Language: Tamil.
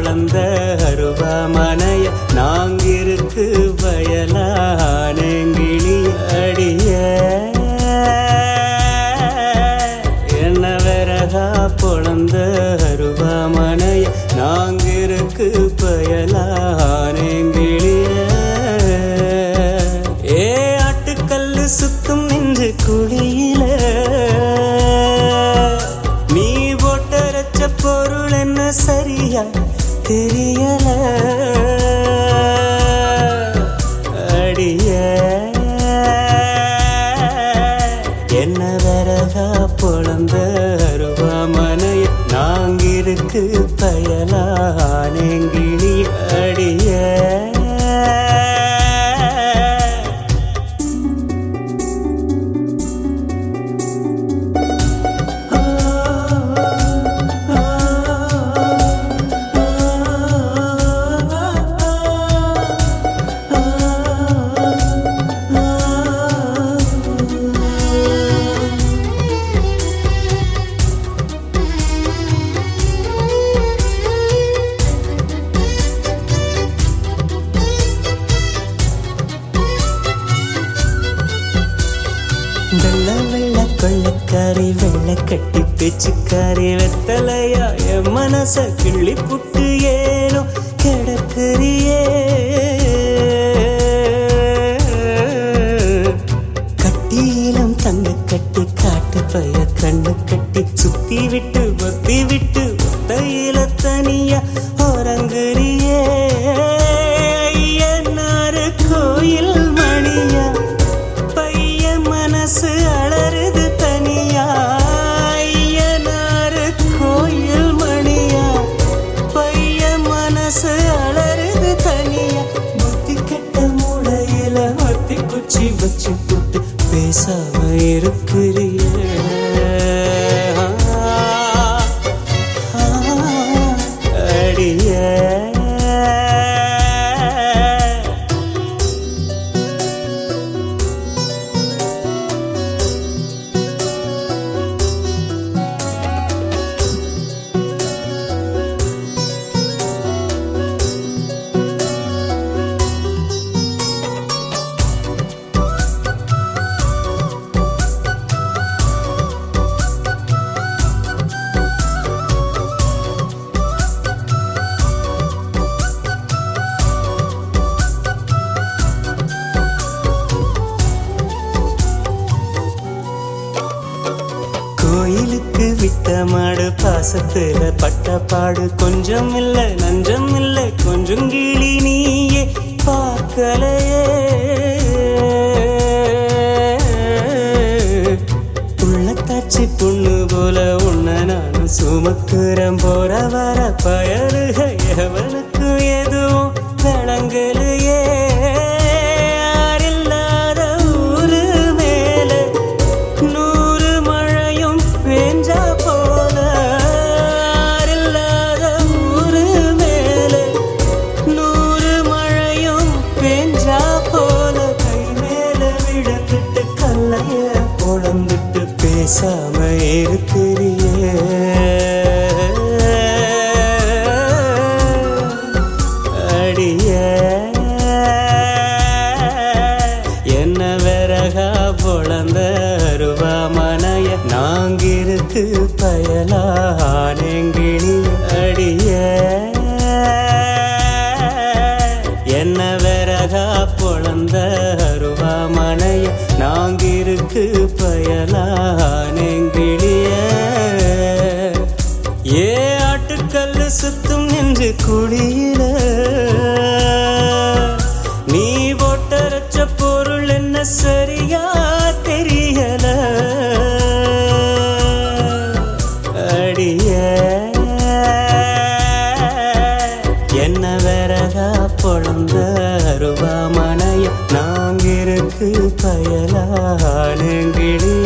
பொழந்த அருவாமனைய நாங்கிருக்கு வயலானங்கிளி அடிய என்ன விறகா பொழந்த அருவாமனைய நாங்கிருக்கு பயலானங்கிளிய ஏ ஆட்டுக்கல்லு சுத்தும் நின்று குழியில நீ போட்டரைச்ச பொருள் என்ன சரியா தெரியல அடிய என்ன வரகா பொழந்த அருவாமனை நாங்கிருக்கு பயலானங்கிளி அடிய வெள்ள வெள்ள கொள்ளக்காரி வெள்ள கட்டி பேச்சுக்காரி வெத்தலையா என் மனச கிள்ளி புட்டு ஏனோ கிடக்குறியே கட்டியிலம் தங்க கட்டி காட்டு பைய கண்ணு கட்டி சுத்தி விட்டு ஒத்தி விட்டு ஒத்தையில தனியா உறங்குறியே ஐயனாரு கோயில் மணியா பைய மனசு அலறுது தனியா ஐயனாரு கோயில் மணியா பைய மனசு அலறுது தனியா புத்தி கெட்ட மூளையில ஒத்தி குச்சி வச்சு புட்டு பேசாம இருக்கிறிய அடிய கோயிலுக்கு விட்ட மாடு பாசத்துல பட்ட பாடு கொஞ்சம் இல்ல நஞ்சம் இல்ல கொஞ்சம் கிளி நீயே பார்க்கலையே உள்ளத்தாச்சி பொண்ணு போல உன்ன நானும் சுமக்குறேன் போற வர பயலுக எவனுக்கு எதுவும் விளங்கலையே யாரில்லாத ஊரு மேல நூறு மழையும் பேஞ்சா போல யாரில்லாத ஊரு மேல நூறு மழையும் பேஞ்சா போல கை மேல விழுந்துட்டு கல்லைய பொழந்துட்டு பேசாம இருக்கிறியே அடிய என்ன விறகா பொழந்த அருவாமனைய நாங்கிருக்கு பயலானங்கிளி அடிய என்ன விறகா பொழந்த அருவாமனைய நாங்கிருக்கு பயலானங்கிளிய ஏ ஆட்டுக்கல்லு சுத்தும் நின்று குழியில நீ போட்டரைச்ச பொருள் என்ன சரியா தெரியல அடிய என்ன விறகா பொழந்த அருவாமனைய நாங்கிருக்கு பயலானங்கிளிய